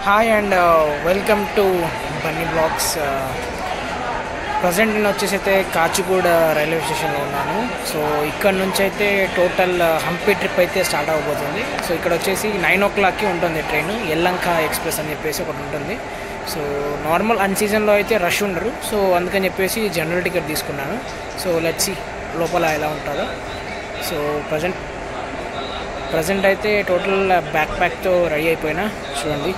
hi and welcome to Bunny blogs present నేను వచ్చేసి అయితే కాచిగూడ రైల్వే స్టేషన్లో ఉన్నాను సో ఇక్కడ నుంచి అయితే టోటల్ హంపి ట్రిప్ అయితే స్టార్ట్ అవ్వబోతుంది సో ఇక్కడ వచ్చేసి నైన్ ఓ క్లాక్కి ఉంటుంది ట్రైన్ ఎల్లంక ఎక్స్ప్రెస్ అని చెప్పేసి ఒకటి ఉంటుంది సో నార్మల్ అన్ సీజన్లో అయితే రష్ ఉండరు సో అందుకని చెప్పేసి జనరల్ టికెట్ తీసుకున్నాను సో లెట్సి లోపల ఎలా ఉంటుందో సో ప్రజెంట్ ప్రజెంట్ అయితే టోటల్ బ్యాక్ ప్యాక్తో రెడీ అయిపోయినా చూడండి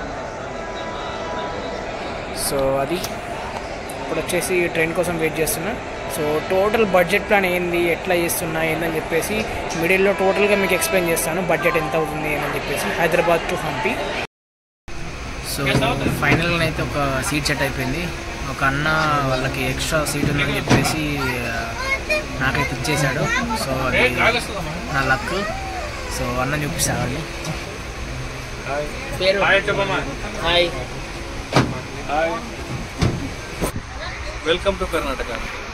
సో అది ఇప్పుడు వచ్చేసి ట్రైన్ కోసం వెయిట్ చేస్తున్నా సో టోటల్ బడ్జెట్ ప్లాన్ ఏంది ఎట్లా చేస్తున్నా ఏందని చెప్పేసి మిడిల్లో టోటల్గా మీకు ఎక్స్ప్లెయిన్ చేస్తాను బడ్జెట్ ఎంత అవుతుంది అని చెప్పేసి హైదరాబాద్ టు హంపి సో ఫైనల్గా అయితే ఒక సీట్ సెట్ అయిపోయింది ఒక అన్న వాళ్ళకి ఎక్స్ట్రా సీట్ ఉందని చెప్పేసి ఆ, నాకైతే ఇచ్చేసాడు సో అది నా లక్ సో అన్న చూపిస్తాను పేరు hi welcome to Karnataka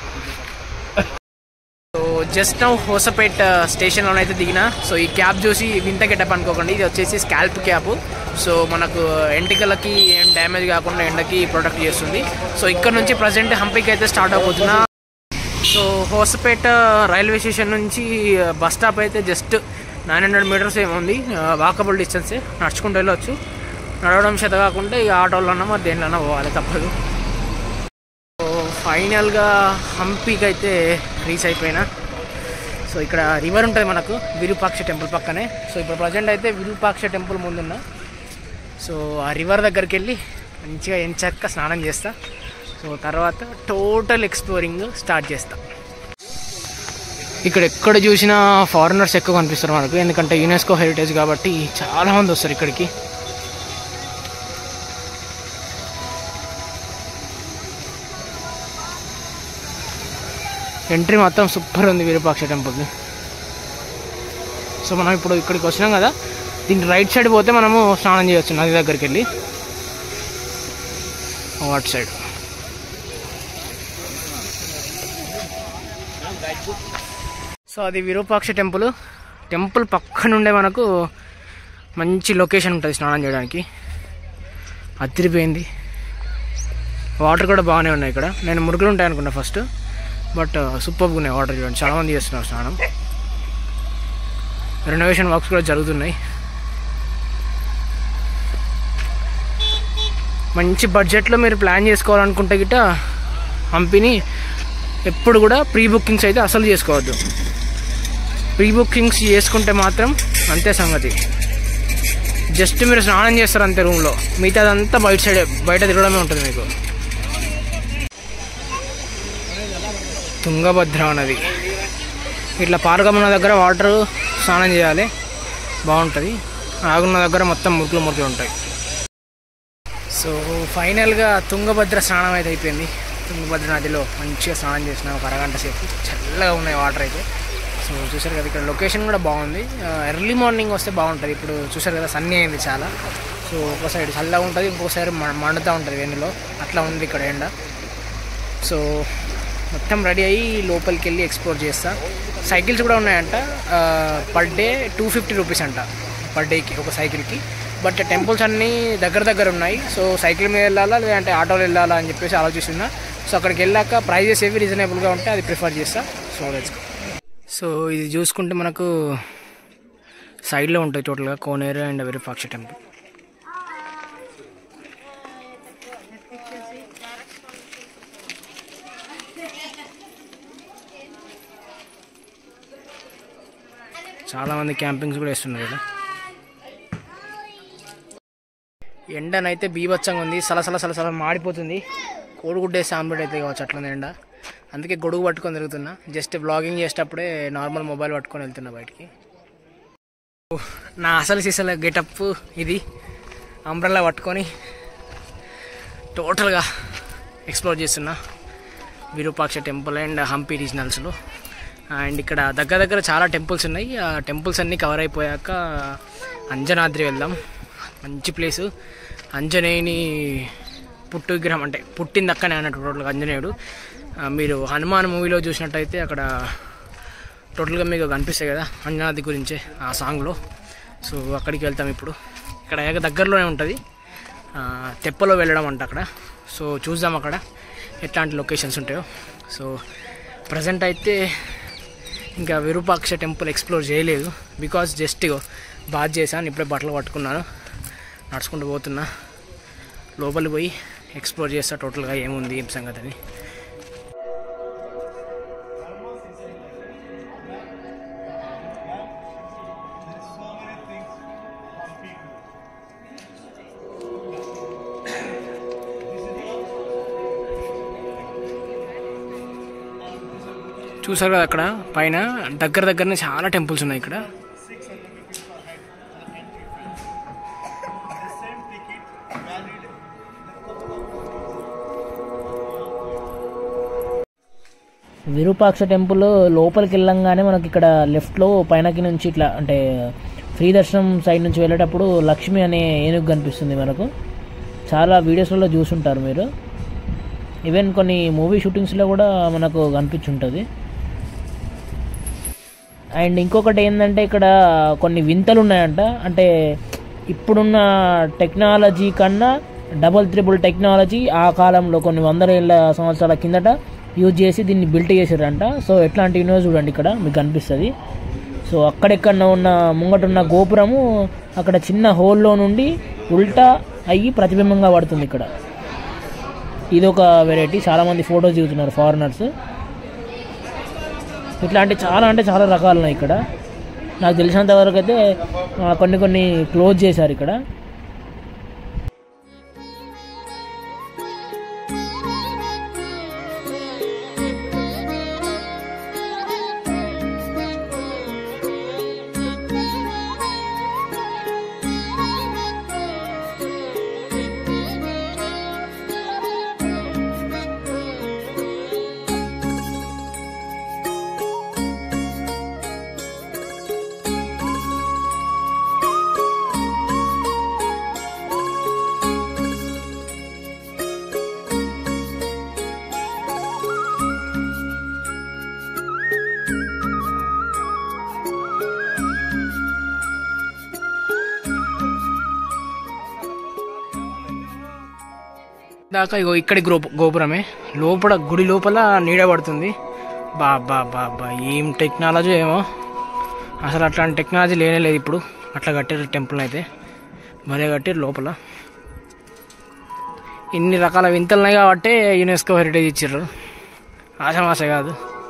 so just now Hospet స్టేషన్లో అయితే దిగిన సో ఈ క్యాబ్ చూసి వింత గెటప్ అనుకోకండి ఇది వచ్చేసి స్కాల్ప్ క్యాబ్ సో మనకు ఎంటికలకి ఏం డ్యామేజ్ కాకుండా ఎండకి ప్రొటెక్ట్ చేస్తుంది సో ఇక్కడ నుంచి ప్రజెంట్ హంపీకి అయితే స్టార్ట్ అవబోతున్నా సో హోసపేట రైల్వే స్టేషన్ నుంచి బస్ స్టాప్ అయితే జస్ట్ నైన్ హండ్రెడ్ మీటర్స్ ఏమో ఉంది వాకబుల్ డిస్టెన్సే నడుచుకుంటూ వెళ్ళొచ్చు నడవడం చేత కాకుండా ఈ ఆటోలోనో మరి దేనిలోనో పోవాలి తప్పదు సో ఫైనల్గా హంపీకి అయితే రీచ్ అయిపోయినా సో ఇక్కడ రివర్ ఉంటుంది మనకు విరూపాక్ష టెంపుల్ పక్కనే సో ఇప్పుడు ప్రజెంట్ అయితే విరూపాక్ష టెంపుల్ ముందున్నా సో ఆ రివర్ దగ్గరికి వెళ్ళి మంచిగా ఎంచక్క స్నానం చేస్తా సో తర్వాత టోటల్ ఎక్స్ప్లోరింగ్ స్టార్ట్ చేస్తా ఇక్కడ ఎక్కడ చూసినా ఫారినర్స్ ఎక్కువ కనిపిస్తారు మనకు ఎందుకంటే యునెస్కో హెరిటేజ్ కాబట్టి చాలా మంది వస్తారు ఇక్కడికి ఎంట్రీ మొత్తం సూపర్ ఉంది విరూపాక్ష టెంపుల్ది సో మనం ఇప్పుడు ఇక్కడికి వచ్చినాం కదా దీనికి రైట్ సైడ్ పోతే మనము స్నానం చేయొచ్చు నది దగ్గరికి వెళ్ళి వాట్ సైడ్ సో అది విరూపాక్ష టెంపుల్ టెంపుల్ పక్కనుండే మనకు మంచి లొకేషన్ ఉంటుంది స్నానం చేయడానికి అదిరిపోయింది వాటర్ కూడా బాగానే ఉన్నాయి ఇక్కడ నేను మురుగులు ఉంటాయి అనుకున్నా ఫస్ట్ బట్ సూపర్గా ఉన్నాయి వాటర్ చూడండి చాలామంది చేస్తున్నారు స్నానం రెనోవేషన్ వర్క్స్ కూడా జరుగుతున్నాయి మంచి బడ్జెట్లో మీరు ప్లాన్ చేసుకోవాలనుకుంటే గిట్ట హంపిని ఎప్పుడు కూడా ప్రీ బుకింగ్స్ అయితే అసలు చేసుకోవద్దు ప్రీ బుకింగ్స్ చేసుకుంటే మాత్రం అంతే సంగతి జస్ట్ మీరు స్నానం చేస్తారు అంతే రూమ్లో మిగతాదంతా బయట సైడ్ బయట తిరగడమే ఉంటుంది మీకు తుంగభద్ర నది ఇట్లా పార్గమన్న దగ్గర వాటర్ స్నానం చేయాలి బాగుంటుంది ఆగున్న దగ్గర మొత్తం మురుకులు మురుకులు ఉంటాయి సో ఫైనల్గా తుంగభద్ర స్నానం అయితే అయిపోయింది తుంగభద్ర నదిలో మంచిగా స్నానం చేసిన ఒక అరగంట సేపు చల్లగా ఉన్నాయి వాటర్ అయితే సో చూసారు కదా ఇక్కడ లొకేషన్ కూడా బాగుంది ఎర్లీ మార్నింగ్ వస్తే బాగుంటుంది ఇప్పుడు చూసారు కదా సన్నీ అయింది చాలా సో ఒక సైడ్ చల్లగా ఉంటుంది ఇంకో సైడ్ మ- మండుతూ ఉంటుంది వెన్నులో అట్లా ఉంది ఇక్కడ ఎండ సో మొత్తం రెడీ అయ్యి లోపలికి వెళ్ళి ఎక్స్ప్లోర్ చేస్తా సైకిల్స్ కూడా ఉన్నాయంట per day two fifty rupees అంట పర్ డేకి ఒక సైకిల్కి బట్ టెంపుల్స్ అన్నీ దగ్గర దగ్గర ఉన్నాయి సో సైకిల్ మీద వెళ్ళాలా లేదంటే ఆటోలో వెళ్ళాలా అని చెప్పేసి ఆలోచిస్తున్నా సో అక్కడికి వెళ్ళాక ప్రైజెస్ ఏవి రీజనబుల్గా ఉంటే అది ప్రిఫర్ చేస్తా సో లెట్స్ సో ఇది చూసుకుంటే మనకు సైడ్లో ఉంటాయి టోటల్గా కోనేరు అండ్ విరూపాక్ష టెంపుల్ చాలామంది క్యాంపింగ్స్ కూడా వేస్తున్నారు కదా ఎండనైతే బీభత్సంగా ఉంది సలసల సలసల మాడిపోతుంది కోడిగుడ్డేసి ఆమ్లెట్ అయితే కావచ్చు అట్లుంది ఎండ అందుకే గొడుగు పట్టుకొని తిరుగుతున్నా జస్ట్ బ్లాగింగ్ చేసేటప్పుడే నార్మల్ మొబైల్ పట్టుకొని వెళ్తున్నా బయటికి నా అసలు సీసల గెటప్ ఇది అంబ్రెల్లా పట్టుకొని టోటల్గా ఎక్స్ప్లోర్ చేస్తున్నా విరూపాక్ష టెంపుల్ అండ్ హంపి రీజనల్స్లో అండ్ ఇక్కడ దగ్గర దగ్గర చాలా టెంపుల్స్ ఉన్నాయి ఆ టెంపుల్స్ అన్నీ కవర్ అయిపోయాక అంజనాద్రి వెళ్దాం మంచి ప్లేసు అంజనేయుని పుట్టు విగ్రహం అంటే పుట్టింది అక్కనే అన్నట్టు టోటల్గా అంజనేయుడు ఆ, మీరు హనుమాన్ మూవీలో చూసినట్టయితే అక్కడ టోటల్గా మీకు కనిపిస్తాయి కదా అంజనాద్రి గురించే ఆ సాంగ్లో సో అక్కడికి వెళ్తాం ఇప్పుడు ఇక్కడ ఏక దగ్గరలోనే ఉంటుంది ఆ, తెప్పలో వెళ్ళడం అంట అక్కడ సో చూద్దాం అక్కడ ఎట్లాంటి లొకేషన్స్ ఉంటాయో సో ప్రజెంట్ అయితే ఇంకా విరూపాక్ష టెంపుల్ ఎక్స్ప్లోర్ చేయలేదు బికాస్ జస్ట్ ఇగో బాత్ చేశాను ఇప్పుడే బట్టలు పట్టుకున్నాను నడుచుకుంటూ పోతున్నా లోపలికి పోయి ఎక్స్ప్లోర్ చేస్తా టోటల్గా ఏముంది ఏం సంగతి అని చూసారు కదా అక్కడ పైన దగ్గర దగ్గరనే చాలా టెంపుల్స్ ఉన్నాయి ఇక్కడ విరూపాక్ష టెంపుల్ లోపలికి వెళ్ళంగానే మనకి ఇక్కడ లెఫ్ట్లో పైనకి నుంచి ఇట్లా అంటే ఫ్రీ దర్శనం సైడ్ నుంచి వెళ్ళేటప్పుడు లక్ష్మి అనే ఏనుగు కనిపిస్తుంది మనకు చాలా వీడియోస్లలో చూసుంటారు మీరు ఈవెన్ కొన్ని మూవీ షూటింగ్స్లో కూడా మనకు కనిపించుంటుంది అండ్ ఇంకొకటి ఏంటంటే ఇక్కడ కొన్ని వింతలు ఉన్నాయంట అంటే ఇప్పుడున్న టెక్నాలజీ కన్నా డబల్ త్రిబుల్ టెక్నాలజీ ఆ కాలంలో కొన్ని వందల ఏళ్ళ సంవత్సరాల కిందట యూజ్ చేసి దీన్ని బిల్ట్ చేసారంట సో ఎట్లాంటివినో చూడండి ఇక్కడ మీకు కనిపిస్తుంది సో అక్కడెక్కడ ఉన్న ముంగటున్న గోపురము అక్కడ చిన్న హోల్లో నుండి ఉల్టా అయ్యి ప్రతిబింబంగా పడుతుంది ఇక్కడ ఇది ఒక వెరైటీ చాలామంది ఫొటోస్ దిగుతున్నారు ఫారినర్స్ ఇట్లాంటి చాలా అంటే చాలా రకాలు ఉన్నాయి ఇక్కడ నాకు తెలిసినంత వరకు అయితే ఆ, కొన్ని కొన్ని క్లోజ్ చేశారు ఇక్కడ దాకా ఇగో ఇక్కడి గోపు గోపురమే లోపల గుడి లోపల నీడ పడుతుంది బా బా బా బా ఏం టెక్నాలజీ ఏమో అసలు అట్లాంటి టెక్నాలజీ లేనే లేదు ఇప్పుడు అట్లా కట్టారు టెంపుల్ అయితే భలే కట్టారు లోపల ఇన్ని రకాల వింతలు ఉన్నాయి కాబట్టి యునెస్కో హెరిటేజ్ ఇచ్చారు ఆశమాస కాదు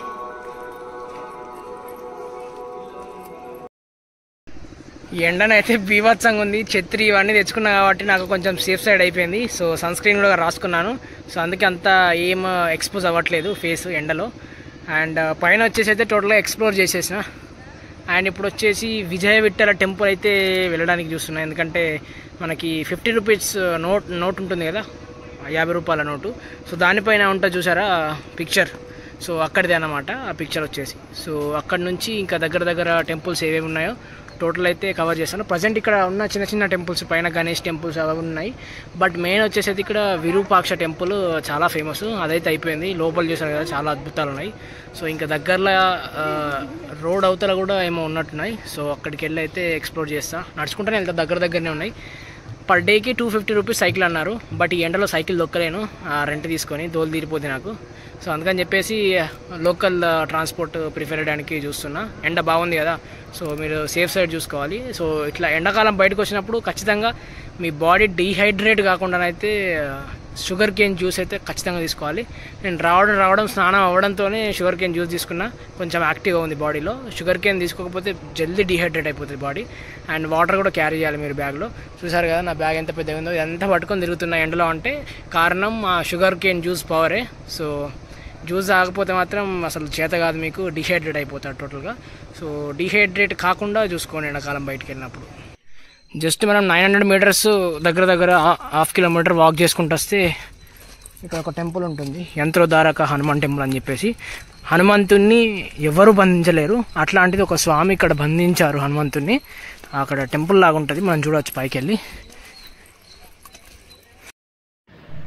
ఈ ఎండనైతే బీభత్సంగా ఉంది ఛత్రి ఇవన్నీ తెచ్చుకున్నా కాబట్టి నాకు కొంచెం సేఫ్ సైడ్ అయిపోయింది సో సన్ స్క్రీన్ కూడా రాసుకున్నాను సో అందుకే అంత ఏం ఎక్స్పోజ్ అవ్వట్లేదు ఫేస్ ఎండలో అండ్ పైన వచ్చేసి అయితే టోటల్గా ఎక్స్ప్లోర్ చేసేసిన అండ్ ఇప్పుడు వచ్చేసి విజయ విఠల టెంపుల్ అయితే వెళ్ళడానికి చూస్తున్నాను ఎందుకంటే మనకి ఫిఫ్టీ రూపీస్ నోట్ నోట్ ఉంటుంది కదా యాభై రూపాయల నోటు సో దానిపైన ఉంటుంది చూసారా పిక్చర్ సో అక్కడిదే అన్నమాట ఆ పిక్చర్ వచ్చేసి సో అక్కడ నుంచి ఇంకా దగ్గర దగ్గర టెంపుల్స్ ఏవేవి ఉన్నాయో టోటల్ అయితే కవర్ చేస్తాను ప్రజెంట్ ఇక్కడ ఉన్న చిన్న చిన్న టెంపుల్స్ పైన గణేష్ టెంపుల్స్ అవి ఉన్నాయి బట్ మెయిన్ వచ్చేసి అయితే ఇక్కడ విరూపాక్ష టెంపుల్ చాలా ఫేమస్ అదైతే అయిపోయింది లోపల చూసారు కదా చాలా అద్భుతాలు ఉన్నాయి సో ఇంకా దగ్గరలో ఆ, రోడ్ అవతల కూడా ఏమో ఉన్నట్టున్నాయి సో అక్కడికి వెళ్ళి అయితే ఎక్స్ప్లోర్ చేస్తా నడుచుకుంటూనే వెళ్తా దగ్గర దగ్గరనే ఉన్నాయి పర్ డేకి టూ ఫిఫ్టీ రూపీస్ సైకిల్ అన్నారు బట్ ఈ ఎండలో సైకిల్ దొక్కలేను ఆ రెంట్ తీసుకొని దోలు తీరిపోతుంది నాకు సో అందుకని చెప్పేసి లోకల్ ట్రాన్స్పోర్ట్ ప్రిఫర్ చేయడానికి చూస్తున్నా ఎండ బాగుంది కదా సో మీరు సేఫ్ సైడ్ చూసుకోవాలి సో ఇట్లా ఎండాకాలం బయటకు వచ్చినప్పుడు ఖచ్చితంగా మీ బాడీ డీహైడ్రేట్ కాకుండా అయితే షుగర్ కేన్ జ్యూస్ అయితే ఖచ్చితంగా తీసుకోవాలి నేను రావడం రావడం స్నానం అవ్వడంతోనే షుగర్ కేన్ జ్యూస్ తీసుకున్నా కొంచెం యాక్టివ్గా ఉంది బాడీలో షుగర్ కేన్ తీసుకోకపోతే జల్దీ డిహైడ్రేట్ అయిపోతుంది బాడీ అండ్ వాటర్ కూడా క్యారీ చేయాలి మీరు బ్యాగ్లో చూసారు కదా నా బ్యాగ్ ఎంత పెద్దగా ఉందో ఎంత పట్టుకొని తిరుగుతున్నా ఎండలో అంటే కారణం ఆ షుగర్ కేన్ జ్యూస్ పవరే సో జ్యూస్ తాగకపోతే మాత్రం అసలు చేత కాదు మీకు డిహైడ్రేట్ అయిపోతారు టోటల్గా సో డిహైడ్రేట్ కాకుండా చూసుకోండి ఎండాకాలం బయటికి వెళ్ళినప్పుడు జస్ట్ మనం నైన్ హండ్రెడ్ మీటర్స్ దగ్గర దగ్గర హా- హాఫ్ కిలోమీటర్ వాక్ చేసుకుంటూ వస్తే ఇక్కడ ఒక టెంపుల్ ఉంటుంది యంత్రోధారక హనుమాన్ టెంపుల్ అని చెప్పేసి హనుమంతుణ్ణి ఎవరు బంధించలేరు అట్లాంటిది ఒక స్వామి ఇక్కడ బంధించారు హనుమంతుణ్ణి అక్కడ టెంపుల్ లాగా ఉంటుంది మనం చూడవచ్చు పైకి వెళ్ళి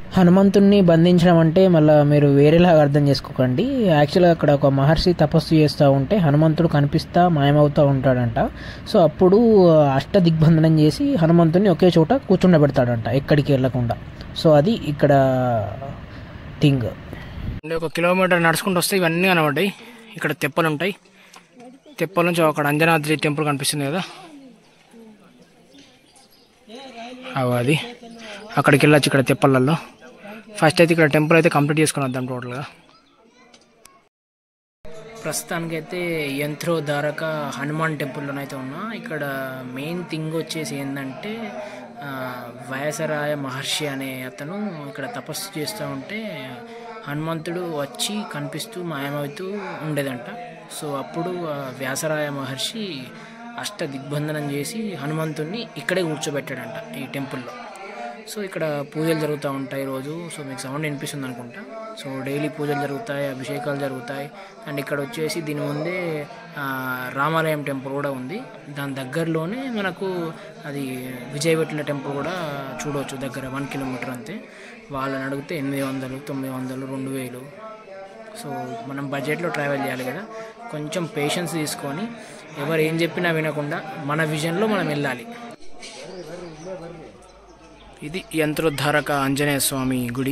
హనుమంతుణ్ణి బంధించడం అంటే మళ్ళీ మీరు వేరేలాగా అర్థం చేసుకోకండి యాక్చువల్గా అక్కడ ఒక మహర్షి తపస్సు చేస్తూ ఉంటే హనుమంతుడు కనిపిస్తా మాయమవుతూ ఉంటాడంట సో అప్పుడు అష్ట దిగ్బంధనం చేసి హనుమంతుడిని ఒకే చోట కూర్చుండబెడతాడంట ఎక్కడికి వెళ్ళకుండా సో అది ఇక్కడ థింగ్ ఒక కిలోమీటర్ నడుచుకుంటూ వస్తే ఇవన్నీ కనబడ్డాయి ఇక్కడ తెప్పలు ఉంటాయి తెప్పల నుంచి అక్కడ అంజనాద్రి టెంపుల్ కనిపిస్తుంది కదా అవు అది అక్కడికి వెళ్ళొచ్చు ఇక్కడ తెప్పలలో ఫస్ట్ అయితే ఇక్కడ టెంపుల్ అయితే కంప్లీట్ చేసుకుని వద్దాం టోటల్గా ప్రస్తుతానికైతే యంత్రోధారక హనుమాన్ టెంపుల్లోనైతే ఉన్నా ఇక్కడ మెయిన్ థింగ్ వచ్చేసి ఏంటంటే ఆ, వయసరాయ మహర్షి అనే అతను ఇక్కడ తపస్సు చేస్తూ ఉంటే హనుమంతుడు వచ్చి కనిపిస్తూ మాయమవుతూ ఉండేదంట సో అప్పుడు ఆ వ్యాసరాయ మహర్షి అష్ట దిగ్బంధనం చేసి హనుమంతుడిని ఇక్కడే కూర్చోబెట్టాడంట ఈ టెంపుల్లో సో ఇక్కడ పూజలు జరుగుతూ ఉంటాయి రోజు సో మీకు సౌండ్ వినిపిస్తుంది అనుకుంటా సో డైలీ పూజలు జరుగుతాయి అభిషేకాలు జరుగుతాయి అండ్ ఇక్కడ వచ్చేసి దీని ముందే ఆ, రామాలయం టెంపుల్ కూడా ఉంది దాని దగ్గరలోనే మనకు అది విజయవెట్ల టెంపుల్ కూడా చూడవచ్చు దగ్గర వన్ కిలోమీటర్ అంతే వాళ్ళని అడిగితే ఎనిమిది వందలు తొమ్మిది వందలు రెండు వేలు సో మనం బడ్జెట్లో ట్రావెల్ చేయాలి కదా కొంచెం పేషెన్స్ తీసుకొని ఎవరు ఏం చెప్పినా వినకుండా మన విజన్లో మనం వెళ్ళాలి ఇది యంత్రోద్ధారక ఆంజనేయ స్వామి గుడి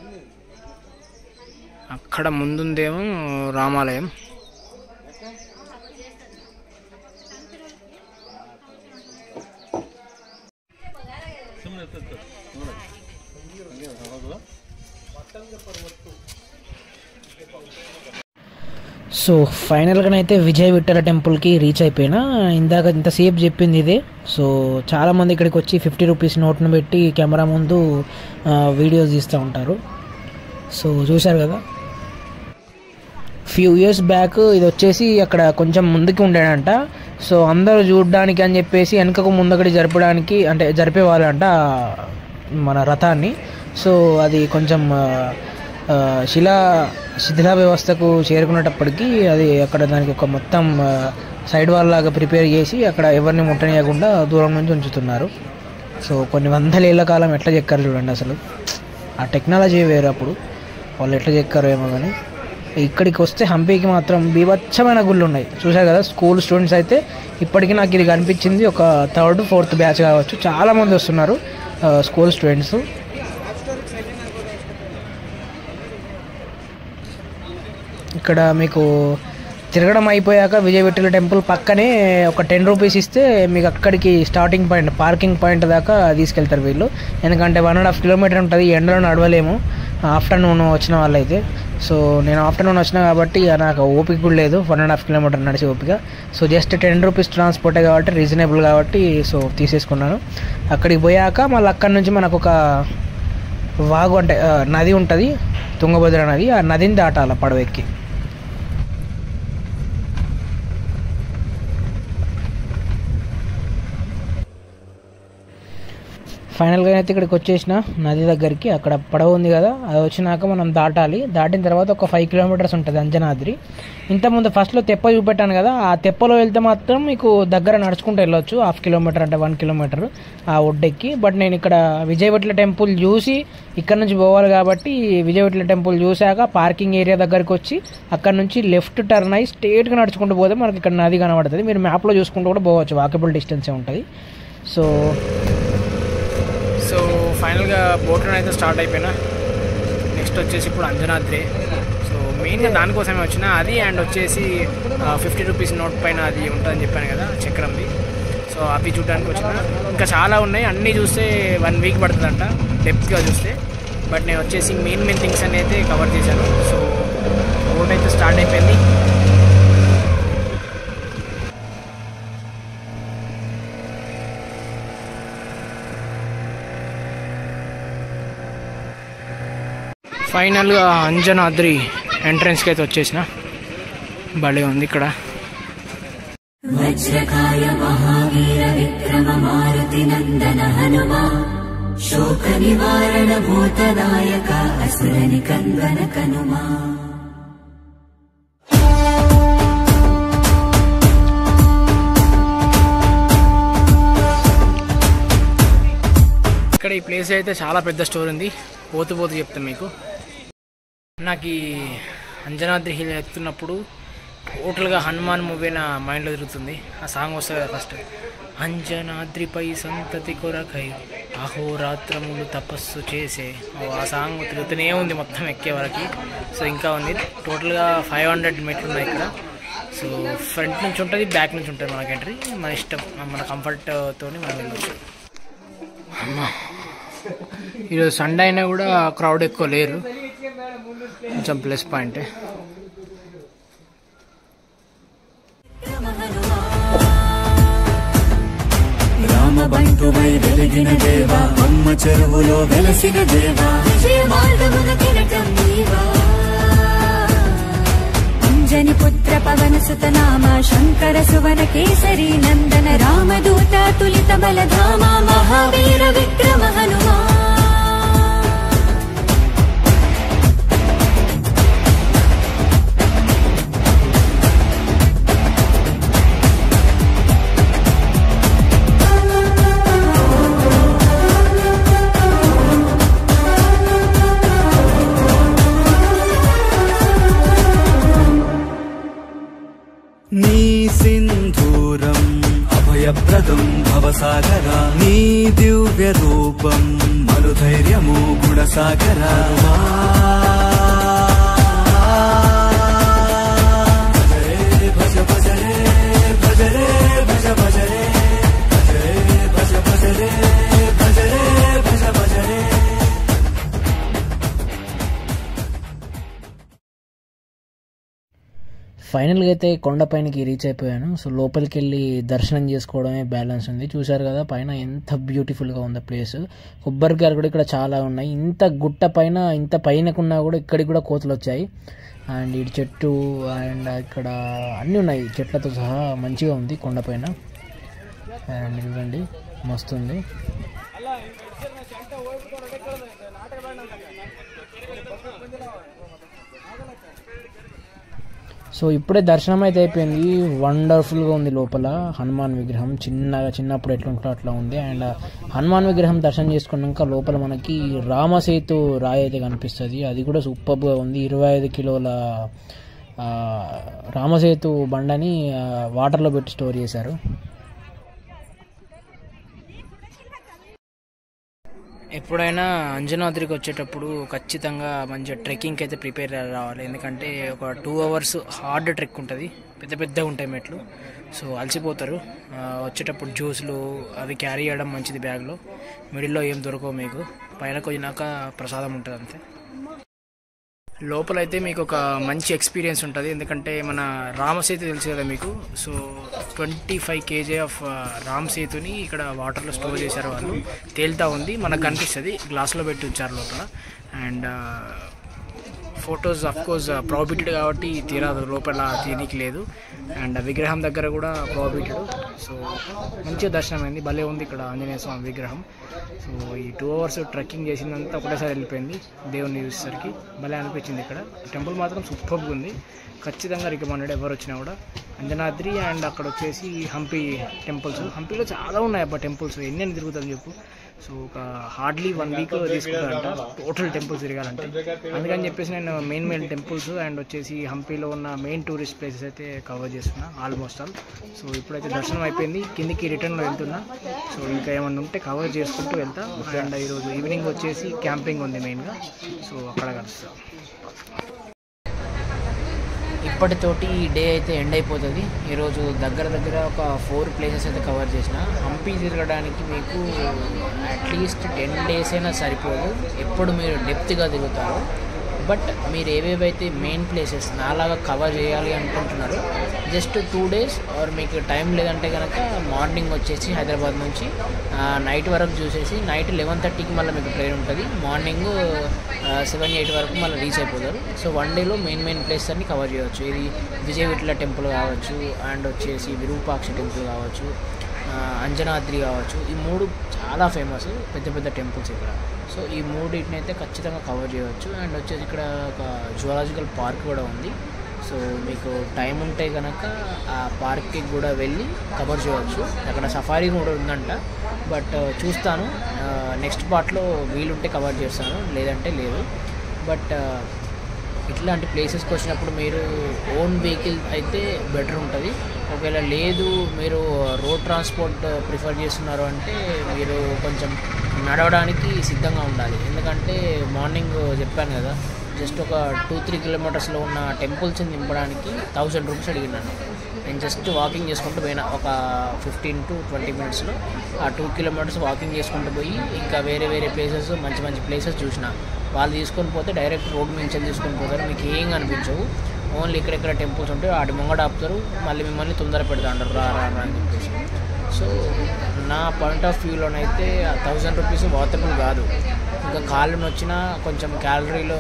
అక్కడ ముందుందేమో రామాలయం సో ఫైనల్గానైతే విజయ్ విఠల టెంపుల్కి రీచ్ అయిపోయినా ఇందాక ఇంతసేపు చెప్పింది ఇదే సో చాలామంది ఇక్కడికి వచ్చి ఫిఫ్టీ రూపీస్ నోట్ను పెట్టి కెమెరా ముందు ఆ, వీడియోస్ తీస్తూ ఉంటారు సో చూశారు కదా ఫ్యూ ఇయర్స్ బ్యాక్ ఇది వచ్చేసి అక్కడ కొంచెం ముందుకు ఉండేనంట సో అందరూ చూడడానికి అని చెప్పేసి వెనకకు ముందకటి జరపడానికి అంటే జరిపేవాళ్ళంట మన రథాన్ని సో అది కొంచెం ఆ, ఆ, శిలా శిథిలా వ్యవస్థకు చేరుకునేటప్పటికి అది అక్కడ దానికి ఒక మొత్తం ఆ, సైడ్ వాల్ లాగా ప్రిపేర్ చేసి అక్కడ ఎవరిని ముట్టనియకుండా దూరం నుంచి ఉంచుతున్నారు సో కొన్ని వందల ఏళ్ల కాలం ఎట్లా చెక్కారు చూడండి అసలు ఆ టెక్నాలజీ వేరు అప్పుడు వాళ్ళు ఎట్లా చెక్కారో ఏమో కానీ ఇక్కడికి వస్తే హంపీకి మాత్రం బీభత్సమైన గుళ్ళు ఉన్నాయి చూసారు కదా స్కూల్ స్టూడెంట్స్ అయితే ఇప్పటికీ నాకు ఇది కనిపించింది ఒక థర్డ్ ఫోర్త్ బ్యాచ్ కావచ్చు చాలా మంది వస్తున్నారు ఆ, స్కూల్ స్టూడెంట్స్ ఇక్కడ మీకు తిరగడం అయిపోయాక విజయవిఠల టెంపుల్ పక్కనే ఒక టెన్ రూపీస్ ఇస్తే మీకు అక్కడికి స్టార్టింగ్ పాయింట్ పార్కింగ్ పాయింట్ దాకా తీసుకెళ్తారు వీళ్ళు ఎందుకంటే వన్ అండ్ హాఫ్ కిలోమీటర్ ఉంటుంది ఎండలో నడవలేము ఆఫ్టర్నూన్ వచ్చిన వాళ్ళైతే సో నేను ఆఫ్టర్నూన్ వచ్చిన కాబట్టి ఇక నాకు ఓపిక కూడా లేదు వన్ అండ్ హాఫ్ కిలోమీటర్ నడిచే ఓపిక సో జస్ట్ టెన్ రూపీస్ ట్రాన్స్పోర్టే కాబట్టి రీజనబుల్ కాబట్టి సో తీసేసుకున్నాను అక్కడికి పోయాక మళ్ళీ అక్కడి నుంచి మనకు ఒక వాగు అంటే ఆ, నది ఉంటుంది తుంగభద్ర నది ఆ నదిని దాటాల పడవెక్కి ఫైనల్గా అయితే ఇక్కడికి వచ్చేసిన నది దగ్గరికి అక్కడ పడవ ఉంది కదా అది వచ్చినాక మనం దాటాలి దాటిన తర్వాత ఒక ఫైవ్ కిలోమీటర్స్ ఉంటుంది అంజనాద్రి ఇంతకుముందు ఫస్ట్లో తెప్ప చూపెట్టాను కదా ఆ తెప్పలో వెళ్తే మాత్రం మీకు దగ్గర నడుచుకుంటూ వెళ్ళొచ్చు హాఫ్ కిలోమీటర్ అంటే వన్ కిలోమీటర్ ఆ ఒడ్డెక్కి బట్ నేను ఇక్కడ విజయవట్ల టెంపుల్ చూసి ఇక్కడ నుంచి పోవాలి కాబట్టి విజయవట్ల టెంపుల్ చూశాక పార్కింగ్ ఏరియా దగ్గరికి వచ్చి అక్కడ నుంచి లెఫ్ట్ టర్న్ అయ్యి స్ట్రేట్గా నడుచుకుంటూ పోతే మనకి ఇక్కడ నది కనబడుతుంది మీరు మ్యాప్లో చూసుకుంటూ కూడా పోవచ్చు వాకబుల్ డిస్టెన్సే ఉంటుంది సో సో ఫైనల్గా బోట్ అయితే స్టార్ట్ అయిపోయినా నెక్స్ట్ వచ్చేసి ఇప్పుడు అంజనాద్రి సో మెయిన్గా దానికోసమే వచ్చిన అది అండ్ వచ్చేసి ఫిఫ్టీ రూపీస్ నోట్ పైన అది ఉంటుందని చెప్పాను కదా చక్రంది సో అవి చూడడానికి వచ్చిన ఇంకా చాలా ఉన్నాయి అన్నీ చూస్తే వన్ వీక్ పడుతుందంట డెప్త్గా చూస్తే బట్ నేను వచ్చేసి మెయిన్ మెయిన్ థింగ్స్ అన్ని అయితే కవర్ చేశాను సో బోట్ అయితే స్టార్ట్ అయిపోయింది ఫైనల్గా అంజనాద్రి ఎంట్రన్స్కి అయితే వచ్చేసిన భలే ఉంది ఇక్కడ वज्रकाय महावीर विक्रम मारुति नन्दन हनुमा शोकनिवारण भूतनायक असुर निकन्दन कनुमा ఇక్కడ ఈ ప్లేస్ అయితే చాలా పెద్ద స్టోర్ ఉంది పోతూ పోతూ చెప్తాను మీకు నాకు ఈ అంజనాద్రి హిల్ ఎక్కుతున్నప్పుడు టోటల్గా హనుమాన్ మూవీ నా మైండ్లో తిరుగుతుంది ఆ సాంగ్ వస్తుంది కదా ఫస్ట్ అంజనాద్రిపై సంతతి కొరకై అహోరాత్రములు తపస్సు చేసే ఓ ఆ సాంగ్ తిరుగుతూనే ఉంది మొత్తం ఎక్కే వరకు సో ఇంకా ఉంది టోటల్గా ఫైవ్ హండ్రెడ్ మెట్లు ఉన్నాయి ఇక్కడ సో ఫ్రంట్ నుంచి ఉంటుంది బ్యాక్ నుంచి ఉంటుంది మనకి ఎంట్రీ మన ఇష్టం మన కంఫర్ట్తో మనం వెళ్ళొచ్చు అమ్మా ఈరోజు సండే అయినా కూడా క్రౌడ్ ఎక్కువ లేరు కొంచెం ప్లస్ పాయింటే రామబంటువై వెలిగిన దేవా అమ్మ చెరువులో వెలసిన దేవా విజయ మార్గమున కిరటం నీవా అంజని పుత్ర పవన సుత నామ శంకర సువన కేసరి నందన రామదూత తులిత బలధామ మహావీర విక్రమ హనుమా నీ సింధూరం అభయప్రదం భవసాగర నీ దివ్య రూపం మరుధైర్యము గుణసాగర భజ భజరే భజరే భజ భజరే భజరే భజ భజరే భజరే భజ భజరే ఫైనల్గా అయితే కొండపైనకి రీచ్ అయిపోయాను సో లోపలికి వెళ్ళి దర్శనం చేసుకోవడమే బ్యాలెన్స్ ఉంది చూశారు కదా పైన ఎంత బ్యూటిఫుల్గా ఉంది ప్లేస్ కొబ్బరికాయలు కూడా ఇక్కడ చాలా ఉన్నాయి ఇంత గుట్ట పైన ఇంత పైనకున్నా కూడా ఇక్కడికి కూడా కోతలు వచ్చాయి అండ్ ఇటు చెట్టు అండ్ ఇక్కడ అన్నీ ఉన్నాయి చెట్లతో సహా మంచిగా ఉంది కొండపైన అండ్ చూడండి మస్తు ఉంది సో ఇప్పుడే దర్శనం అయితే అయిపోయింది వండర్ఫుల్గా ఉంది లోపల హనుమాన్ విగ్రహం చిన్నగా చిన్నప్పుడు ఎట్లుంటుందో అట్లా ఉంది అండ్ హనుమాన్ విగ్రహం దర్శనం చేసుకున్నాక లోపల మనకి రామసేతు రాయి అయితే కనిపిస్తుంది అది కూడా సూపర్గా ఉంది ఇరవై ఐదు కిలోల ఆ, రామసేతు బండని ఆ, వాటర్లో పెట్టి స్టోర్ చేశారు ఎప్పుడైనా అంజనాద్రికి వచ్చేటప్పుడు ఖచ్చితంగా మంచిగా ట్రెక్కింగ్కి అయితే ప్రిపేర్ రావాలి ఎందుకంటే ఒక టూ అవర్స్ హార్డ్ ట్రెక్ ఉంటుంది పెద్ద పెద్దగా ఉంటాయి మెట్లు సో అలసిపోతారు ఆ, వచ్చేటప్పుడు జ్యూస్లు అవి క్యారీ చేయడం మంచిది బ్యాగ్లో మిడిల్లో ఏం దొరకవు మీకు పైన కొద్దినాక ప్రసాదం ఉంటుంది అంతే లోపలైతే మీకు ఒక మంచి ఎక్స్పీరియన్స్ ఉంటుంది ఎందుకంటే మన రామసేతు తెలుసు కదా మీకు so twenty five KG of Ram సేతుని ఇక్కడ వాటర్లో స్టోర్ చేశారు వాళ్ళు తేలుతా ఉంది మనకు కనిపిస్తుంది గ్లాస్లో పెట్టి ఉంచారు లోపల and photos of course prohibited కాబట్టి తీరాదు లోపల తీయనికి లేదు అండ్ విగ్రహం దగ్గర కూడా ప్రాబిటెడ్ సో మంచిగా దర్శనం అయింది భలే ఉంది ఇక్కడ ఆంజనేయ స్వామి విగ్రహం సో ఈ టూ అవర్స్ ట్రెక్కింగ్ చేసిందంతా ఒకటేసారి వెళ్ళిపోయింది దేవుని చూసేసరికి భలే అనిపించింది ఇక్కడ టెంపుల్ మాత్రం సూపర్గా ఉంది ఖచ్చితంగా రికమెండెడ్ ఎవరు వచ్చినా కూడా అంజనాద్రి అండ్ అక్కడ వచ్చేసి హంపి టెంపుల్స్ హంపిలో చాలా ఉన్నాయి అబ్బా టెంపుల్స్ ఎన్ని అని తిరుగుతుంది చెప్పు సో ఒక హార్డ్లీ వన్ వీక్ తీసుకుంటారంట టోటల్ టెంపుల్స్ తిరగాలంటే అందుకని చెప్పేసి నేను మెయిన్ మెయిన్ టెంపుల్స్ అండ్ వచ్చేసి హంపీలో ఉన్న మెయిన్ టూరిస్ట్ ప్లేసెస్ అయితే కవర్ చేస్తున్నా ఆల్మోస్ట్ ఆల్ సో ఇప్పుడైతే దర్శనం అయిపోయింది కిందికి రిటర్న్లో వెళ్తున్నా సో ఇంకా ఏమన్నా ఉంటే కవర్ చేసుకుంటూ వెళ్తా అండ్ ఈరోజు ఈవినింగ్ వచ్చేసి క్యాంపింగ్ ఉంది మెయిన్గా సో అక్కడ కలుస్తాం ఇప్పటితోటి ఈ డే అయితే ఎండ్ అయిపోతుంది ఈరోజు దగ్గర దగ్గర ఒక ఫోర్ ప్లేసెస్ అయితే కవర్ చేసిన హంపి తిరగడానికి మీకు అట్లీస్ట్ టెన్ డేస్ అయినా సరిపోదు ఎప్పుడు మీరు డెప్త్గా తిరుగుతారో బట్ మీరు ఏవేవైతే మెయిన్ ప్లేసెస్ నాలాగా కవర్ చేయాలి అనుకుంటున్నారో జస్ట్ టూ డేస్ ఆర్ మీకు టైం లేదంటే కనుక మార్నింగ్ వచ్చేసి హైదరాబాద్ నుంచి నైట్ వరకు చూసేసి నైట్ లెవెన్ థర్టీకి మళ్ళీ మీకు ట్రైన్ ఉంటుంది మార్నింగ్ సెవెన్ ఎయిట్ వరకు మళ్ళీ రీచ్ అయిపోతారు సో వన్ డేలో మెయిన్ మెయిన్ ప్లేస్ అన్ని కవర్ చేయవచ్చు ఇది విజయ విఠల టెంపుల్ కావచ్చు అండ్ వచ్చేసి విరూపాక్ష టెంపుల్ కావచ్చు ఆ, అంజనాద్రి కావచ్చు ఈ మూడు చాలా ఫేమస్ పెద్ద పెద్ద టెంపుల్స్ ఇక్కడ సో ఈ మూడింటిని అయితే ఖచ్చితంగా కవర్ చేయవచ్చు అండ్ వచ్చేసి ఇక్కడ ఒక జువాలజికల్ పార్క్ కూడా ఉంది సో మీకు టైం ఉంటే కనుక ఆ పార్క్కి కూడా వెళ్ళి కవర్ చేయవచ్చు అక్కడ సఫారీ కూడా ఉందంట బట్ చూస్తాను నెక్స్ట్ పార్ట్లో వీలుంటే కవర్ చేస్తాను లేదంటే లేదు బట్ ఇట్లాంటి ప్లేసెస్కి వచ్చినప్పుడు మీరు ఓన్ వెహికల్ అయితే బెటర్ ఉంటుంది ఒకవేళ లేదు మీరు రోడ్ ట్రాన్స్పోర్ట్ ప్రిఫర్ చేస్తున్నారు అంటే మీరు కొంచెం నడవడానికి సిద్ధంగా ఉండాలి ఎందుకంటే మార్నింగ్ చెప్పాను కదా జస్ట్ ఒక టూ త్రీ కిలోమీటర్స్లో ఉన్న టెంపుల్స్ని దింపడానికి థౌజండ్ రూపీస్ అడిగినాను నేను జస్ట్ వాకింగ్ చేసుకుంటూ పోయినా ఒక ఫిఫ్టీన్ టు ట్వంటీ మినిట్స్లో ఆ టూ కిలోమీటర్స్ వాకింగ్ చేసుకుంటూ పోయి ఇంకా వేరే వేరే ప్లేసెస్ మంచి మంచి ప్లేసెస్ చూసిన వాళ్ళు తీసుకొని పోతే డైరెక్ట్ రోడ్ నుంచి తీసుకొని పోతారు మీకు ఏం కనిపించవు ఓన్లీ ఇక్కడెక్కడ టెంపుల్స్ ఉంటాయి వాటి ముంగడ ఆపుతారు మళ్ళీ మిమ్మల్ని తొందర పెడతా అంటారు రా రా రా అని చెప్పేసి సో నా పాయింట్ ఆఫ్ వ్యూలోనైతే థౌజండ్ రూపీస్ వాతబుల్ కాదు ఇంకా కాళ్ళు నొచ్చినా కొంచెం క్యాలరీలో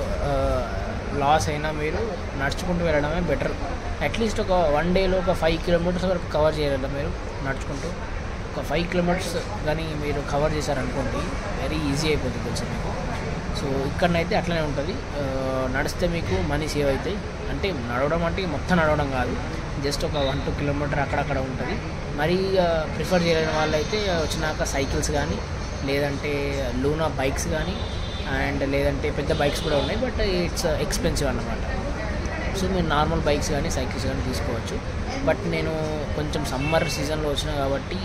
లాస్ అయినా మీరు నడుచుకుంటూ వెళ్ళడమే బెటర్ అట్లీస్ట్ ఒక వన్ డేలో ఒక ఫైవ్ కిలోమీటర్స్ వరకు కవర్ చేయగలరా మీరు నడుచుకుంటూ ఒక ఫైవ్ కిలోమీటర్స్ కానీ మీరు కవర్ చేశారనుకోండి వెరీ ఈజీ అయిపోతుంది కొంచెం మీకు సో ఇక్కడనైతే అట్లనే ఉంటుంది ఆ, నడిస్తే మీకు మనీ సేవ్ అవుతాయి అంటే నడవడం అంటే మొత్తం నడవడం కాదు జస్ట్ ఒక వన్ టూ కిలోమీటర్ అక్కడక్కడ ఉంటుంది మరీ ప్రిఫర్ చేయలేని వాళ్ళైతే వచ్చినాక సైకిల్స్ కానీ లేదంటే లూనా బైక్స్ కానీ అండ్ లేదంటే పెద్ద బైక్స్ కూడా ఉన్నాయి బట్ ఇట్స్ ఎక్స్పెన్సివ్ అన్నమాట సో మీరు నార్మల్ బైక్స్ కానీ సైకిల్స్ కానీ తీసుకోవచ్చు బట్ నేను కొంచెం సమ్మర్ సీజన్లో వచ్చిన కాబట్టి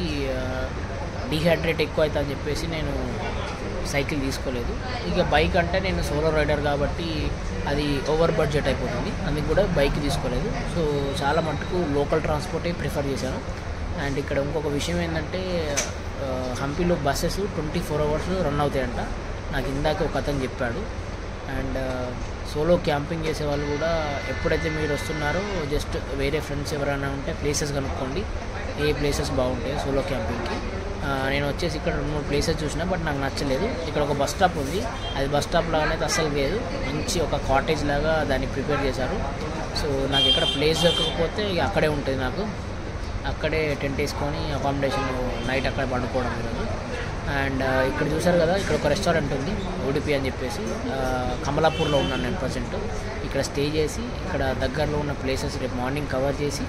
డీహైడ్రేట్ ఎక్కువ అవుతుంది అని చెప్పేసి నేను సైకిల్ తీసుకోలేదు ఇక బైక్ అంటే నేను సోలో రైడర్ కాబట్టి అది ఓవర్ బడ్జెట్ అయిపోతుంది అందుకు కూడా బైక్ తీసుకోలేదు సో చాలా మటుకు లోకల్ ట్రాన్స్పోర్టే ప్రిఫర్ చేశాను అండ్ ఇక్కడ ఇంకొక విషయం ఏంటంటే ఆ, హంపీలో buses twenty four hours run అవుతాయంట నాకు ఇందాక ఒక అతను చెప్పాడు అండ్ సోలో క్యాంపింగ్ చేసే వాళ్ళు కూడా ఎప్పుడైతే మీరు వస్తున్నారో జస్ట్ వేరే ఫ్రెండ్స్ ఎవరైనా ఉంటే ప్లేసెస్ కనుక్కోండి ఏ ప్లేసెస్ బాగుంటాయి సోలో క్యాంపింగ్కి ఆ, నేను వచ్చేసి ఇక్కడ రెండు మూడు ప్లేసెస్ చూసిన బట్ నాకు నచ్చలేదు ఇక్కడ ఒక బస్ స్టాప్ ఉంది అది బస్ స్టాప్ లాగానే అస్సలు లేదు మంచి ఒక కాటేజ్ లాగా దాన్ని ప్రిపేర్ చేశారు సో నాకు ఇక్కడ ప్లేస్ దొరకకపోతే ఇక అక్కడే ఉంటుంది నాకు అక్కడే టెంట్ వేసుకొని అకామిడేషన్ నైట్ అక్కడ పండుకోవడం ఈరోజు అండ్ ఇక్కడ చూసారు కదా ఇక్కడ ఒక రెస్టారెంట్ ఉంది ఉడిపి అని చెప్పేసి ఆ, కమలాపూర్లో ఉన్నాను నేను ప్రజెంట్ ఇక్కడ స్టే చేసి ఇక్కడ దగ్గరలో ఉన్న ప్లేసెస్ రేపు మార్నింగ్ కవర్ చేసి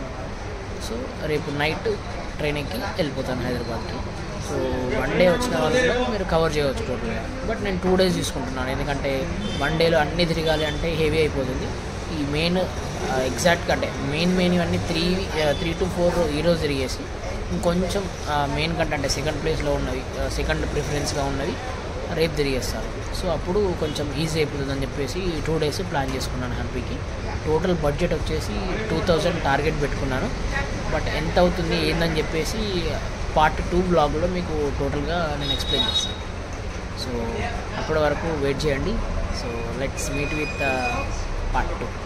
సో రేపు నైట్ ట్రైన్ ఎక్కి వెళ్ళిపోతాను హైదరాబాద్కి సో వన్ డే వచ్చిన వాళ్ళు కూడా మీరు కవర్ చేయవచ్చు టోటల్గా బట్ నేను టూ డేస్ తీసుకుంటున్నాను ఎందుకంటే వన్ డేలో అన్నీ తిరగాలి అంటే హెవీ అయిపోతుంది ఈ మెయిన్ ఎగ్జాక్ట్గా అంటే మెయిన్ మెయిన్ ఇవన్నీ త్రీ త్రీ టు ఫోర్ ఈరోజు తిరిగేసి ఇంకొంచెం మెయిన్ కంటే అంటే సెకండ్ ప్లేస్లో ఉన్నవి సెకండ్ ప్రిఫరెన్స్గా ఉన్నవి రేపు తిరిగేస్తారు సో అప్పుడు కొంచెం ఈజీ అయిపోతుందని చెప్పేసి టూ డేస్ ప్లాన్ చేసుకున్నాను హంపీకి టోటల్ బడ్జెట్ వచ్చేసి టూ థౌజండ్ టార్గెట్ పెట్టుకున్నాను బట్ ఎంత అవుతుంది ఏందని చెప్పేసి పార్ట్ టూ బ్లాగ్లో మీకు టోటల్గా నేను ఎక్స్ప్లెయిన్ చేస్తాను సో అప్పటి వరకు వెయిట్ చేయండి so let's meet with part two